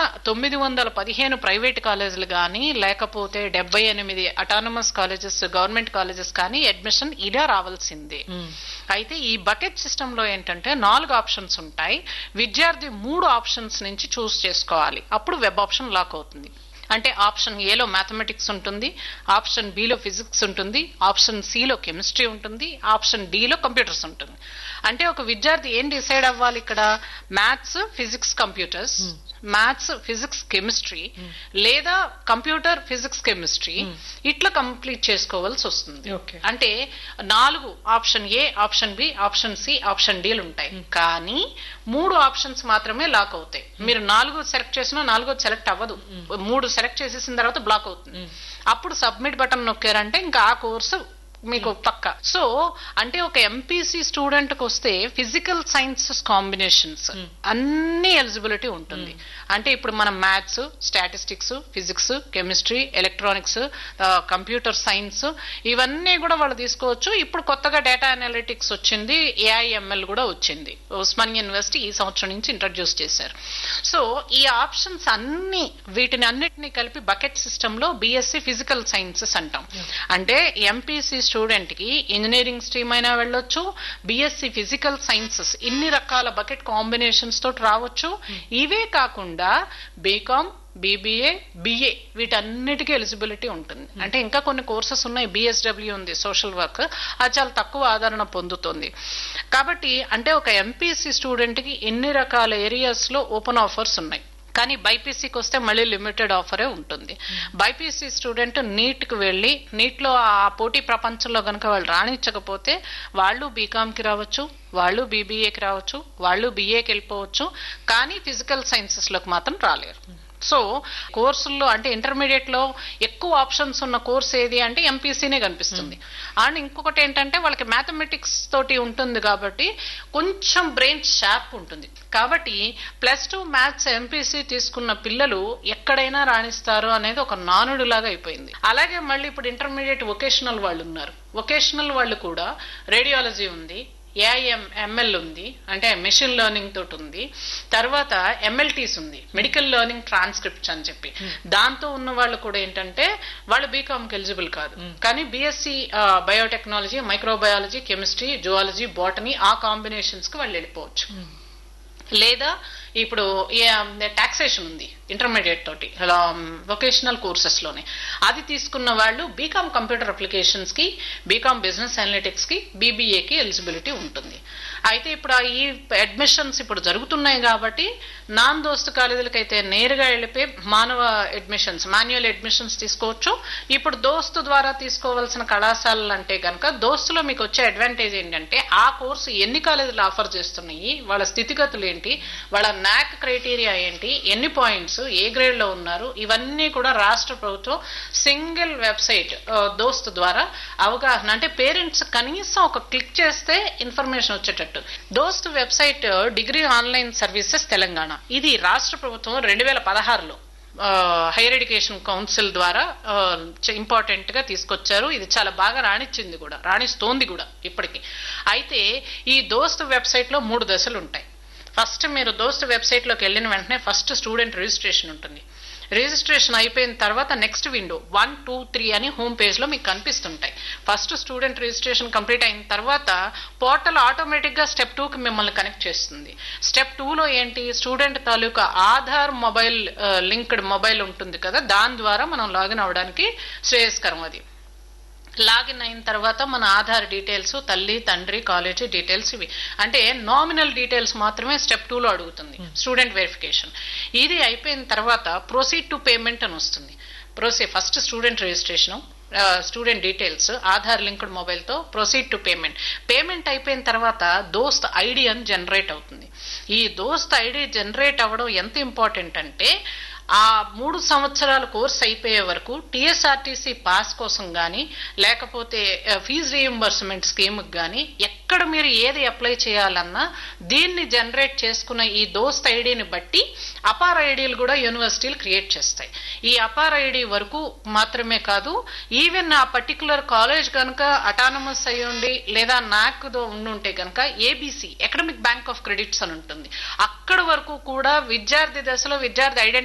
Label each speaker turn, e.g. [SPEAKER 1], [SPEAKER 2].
[SPEAKER 1] తొమ్మిది వందల పదిహేను ప్రైవేట్ కాలేజీలు కానీ లేకపోతే డెబ్బై ఎనిమిది అటానమస్ కాలేజెస్ గవర్నమెంట్ కాలేజెస్ కానీ అడ్మిషన్ ఇలా రావాల్సిందే అయితే ఈ బకెట్ సిస్టమ్ లో ఏంటంటే నాలుగు ఆప్షన్స్ ఉంటాయి విద్యార్థి మూడు ఆప్షన్స్ నుంచి చూస్ చేసుకోవాలి అప్పుడు వెబ్ ఆప్షన్ లాక్ అవుతుంది అంటే ఆప్షన్ ఏలో మ్యాథమెటిక్స్ ఉంటుంది ఆప్షన్ బిలో ఫిజిక్స్ ఉంటుంది ఆప్షన్ సిలో కెమిస్ట్రీ ఉంటుంది ఆప్షన్ డిలో కంప్యూటర్స్ ఉంటుంది అంటే ఒక విద్యార్థి ఏం డిసైడ్ అవ్వాలి ఇక్కడ maths physics computers maths physics chemistry లేదా కంప్యూటర్ ఫిజిక్స్ కెమిస్ట్రీ ఇట్లా కంప్లీట్ చేసుకోవాల్సి వస్తుంది
[SPEAKER 2] ఓకే
[SPEAKER 1] అంటే నాలుగు option A option B option C option డీలు ఉంటాయి కానీ మూడు ఆప్షన్స్ మాత్రమే లాక్ అవుతాయి మీరు నాలుగు సెలెక్ట్ చేసినా నాలుగో సెలెక్ట్ అవ్వదు మూడు సెలెక్ట్ చేసేసిన తర్వాత బ్లాక్ అవుతుంది అప్పుడు సబ్మిట్ బటన్ నొక్కారంటే ఇంకా ఆ కోర్సు మీకు పక్క సో అంటే ఒక ఎంపీసీ స్టూడెంట్ కి వస్తే ఫిజికల్ సైన్సెస్ కాంబినేషన్స్ అన్ని ఎలిజిబిలిటీ ఉంటుంది అంటే ఇప్పుడు మనం maths statistics physics chemistry electronics computer science ఇవన్నీ కూడా వాళ్ళు తీసుకోవచ్చు ఇప్పుడు కొత్తగా డేటా అనలిటిక్స్ వచ్చింది ఏఐఎంఎల్ కూడా వచ్చింది ఉస్మానియా యూనివర్సిటీ ఈ సంవత్సరం నుంచి ఇంట్రడ్యూస్ చేశారు సో ఈ ఆప్షన్స్ అన్ని వీటిని అన్నిటిని కలిపి బకెట్ సిస్టమ్ లో బిఎస్సి ఫిజికల్ సైన్సెస్ అంటాం అంటే ఎంపీసీ స్టూడెంట్ కి ఇంజనీరింగ్ స్ట్రీమ్ అయినా వెళ్ళొచ్చు బిఎస్సి ఫిజికల్ సైన్సెస్ ఇన్ని రకాల బకెట్ కాంబినేషన్స్ తోటి రావచ్చు ఇవే కాకుండా బీకామ్ బీబీఏ బిఏ వీటన్నిటికీ ఎలిజిబిలిటీ ఉంటుంది అంటే ఇంకా కొన్ని కోర్సెస్ ఉన్నాయి బిఎస్డబ్ల్యూ ఉంది సోషల్ వర్క్ అది చాలా తక్కువ ఆదరణ పొందుతుంది కాబట్టి అంటే ఒక ఎంపీసీ స్టూడెంట్ కి ఎన్ని రకాల ఏరియాస్ లో ఓపెన్ ఆఫర్స్ ఉన్నాయి కానీ బైపీసీకి వస్తే మళ్ళీ లిమిటెడ్ ఆఫరే ఉంటుంది బైపీసీ స్టూడెంట్ నీట్ కి వెళ్ళి నీట్ లో ఆ పోటీ ప్రపంచంలో కనుక వాళ్ళు రాణించకపోతే వాళ్ళు బీకామ్కి రావచ్చు వాళ్ళు బీబీఏకి రావచ్చు వాళ్ళు బీఏకి వెళ్ళిపోవచ్చు కానీ ఫిజికల్ సైన్సెస్ లోకి మాత్రం రాలేరు సో కోర్సుల్లో అంటే ఇంటర్మీడియట్ లో ఎక్కువ ఆప్షన్స్ ఉన్న కోర్స్ ఏది అంటే ఎంపీసీనే కనిపిస్తుంది అండ్ ఇంకొకటి ఏంటంటే వాళ్ళకి మ్యాథమెటిక్స్ తోటి ఉంటుంది కాబట్టి కొంచెం బ్రెయిన్ షార్ప్ ఉంటుంది కాబట్టి ప్లస్ టూ మ్యాథ్స్ ఎంపీసీ తీసుకున్న పిల్లలు ఎక్కడైనా రాణిస్తారు అనేది ఒక నానుడు లాగా అయిపోయింది అలాగే మళ్ళీ ఇప్పుడు ఇంటర్మీడియట్ వొకేషనల్ వాళ్ళు ఉన్నారు వొకేషనల్ వాళ్ళు కూడా రేడియాలజీ ఉంది ఏఐఎం ఎంఎల్ ఉంది అంటే మెషిన్ లెర్నింగ్ తోటి ఉంది తర్వాత ఎంఎల్టీస్ ఉంది మెడికల్ లెర్నింగ్ ట్రాన్స్క్రిప్ట్స్ అని చెప్పి దాంతో ఉన్న వాళ్ళు కూడా ఏంటంటే వాళ్ళు బీకామ్కి ఎలిజిబుల్ కాదు కానీ BSc biotechnology microbiology chemistry zoology botany ఆ కాంబినేషన్స్ కి వాళ్ళు వెళ్ళిపోవచ్చు లేదా ఇప్పుడు టాక్సేషన్ ఉంది ఇంటర్మీడియట్ తోటి వొకేషనల్ కోర్సెస్ లోనే అది తీసుకున్న వాళ్ళు బీకామ్ కంప్యూటర్ అప్లికేషన్స్ కి బీకామ్ బిజినెస్ అనలిటిక్స్ కి బీబీఏకి ఎలిజిబిలిటీ ఉంటుంది అయితే ఇప్పుడు ఆ ఈ అడ్మిషన్స్ ఇప్పుడు జరుగుతున్నాయి కాబట్టి నాన్ దోస్తు కాలేజీలకు అయితే నేరుగా వెళ్ళిపోయి మానవ అడ్మిషన్స్ మాన్యువల్ అడ్మిషన్స్ తీసుకోవచ్చు ఇప్పుడు దోస్తు ద్వారా తీసుకోవాల్సిన కళాశాలలు అంటే కనుక దోస్తులో మీకు వచ్చే అడ్వాంటేజ్ ఏంటంటే ఆ కోర్సు ఎన్ని కాలేజీలు ఆఫర్ చేస్తున్నాయి వాళ్ళ స్థితిగతులు ఏంటి వాళ్ళ నాక్ క్రైటీరియా ఏంటి ఎన్ని పాయింట్స్ ఏ గ్రేడ్ లో ఉన్నారు ఇవన్నీ కూడా రాష్ట్ర ప్రభుత్వం సింగిల్ వెబ్సైట్ దోస్త్ ద్వారా అవగాహన అంటే పేరెంట్స్ కనీసం ఒక క్లిక్ చేస్తే ఇన్ఫర్మేషన్ వచ్చేటట్టు DOST website degree online services Telangana ఇది రాష్ట్ర ప్రభుత్వం రెండు వేల పదహారులో హైయర్ ఎడ్యుకేషన్ కౌన్సిల్ ద్వారా ఇంపార్టెంట్ గా తీసుకొచ్చారు ఇది చాలా బాగా రాణించింది కూడా రాణిస్తోంది కూడా ఇప్పటికి అయితే ఈ దోస్త్ వెబ్సైట్ లో మూడు దశలు ఉంటాయి ఫస్ట్ మీరు దోస్త్ వెబ్సైట్ లోకి వెళ్ళిన వెంటనే ఫస్ట్ స్టూడెంట్ రిజిస్ట్రేషన్ ఉంటుంది రిజిస్ట్రేషన్ అయిపోయిన తర్వాత next window one two three అని హోమ్ పేజ్ లో మీకు కనిపిస్తుంటాయి ఫస్ట్ స్టూడెంట్ రిజిస్ట్రేషన్ కంప్లీట్ అయిన తర్వాత పోర్టల్ ఆటోమేటిక్ గా స్టెప్ టూ కి మిమ్మల్ని కనెక్ట్ చేస్తుంది స్టెప్ టూ లో ఏంటి స్టూడెంట్ తాలూకా ఆధార్ మొబైల్ లింక్డ్ మొబైల్ ఉంటుంది కదా దాని ద్వారా మనం లాగిన్ అవడానికి శ్రేయస్కరం అది లాగిన్ అయిన తర్వాత మన ఆధార్ డీటెయిల్స్ తల్లి తండ్రి కాలేజీ డీటెయిల్స్ ఇవి అంటే నామినల్ డీటెయిల్స్ మాత్రమే స్టెప్ టూ లో అడుగుతుంది స్టూడెంట్ వెరిఫికేషన్ ఇది అయిపోయిన తర్వాత ప్రొసీడ్ టు పేమెంట్ అని వస్తుంది proceed first student registration student details Aadhaar linked mobile తో ప్రొసీడ్ టు పేమెంట్ పేమెంట్ అయిపోయిన తర్వాత దోస్త్ ఐడి అని జనరేట్ అవుతుంది ఈ దోస్త్ ఐడి జనరేట్ అవ్వడం ఎంత ఇంపార్టెంట్ అంటే ఆ మూడు సంవత్సరాల కోర్స్ అయిపోయే వరకు టీఎస్ఆర్టీసీ పాస్ కోసం కానీ లేకపోతే ఫీజు రీఎంబర్స్మెంట్ స్కీమ్ కానీ ఎక్కడ మీరు ఏది అప్లై చేయాలన్నా దీన్ని జనరేట్ చేసుకున్న ఈ దోస్త్ ఐడిని బట్టి అపార్ ఐడీలు కూడా యూనివర్సిటీలు క్రియేట్ చేస్తాయి ఈ అపార్ ఐడి వరకు మాత్రమే కాదు ఈవెన్ ఆ పర్టికులర్ కాలేజ్ కనుక అటానమస్ అయి ఉండి లేదా నాక్ ఉండుంటే కనుక ABC academic bank of credits అని ఉంటుంది అక్కడ వరకు కూడా విద్యార్థి దశలో విద్యార్థి ఐడెంటిటీ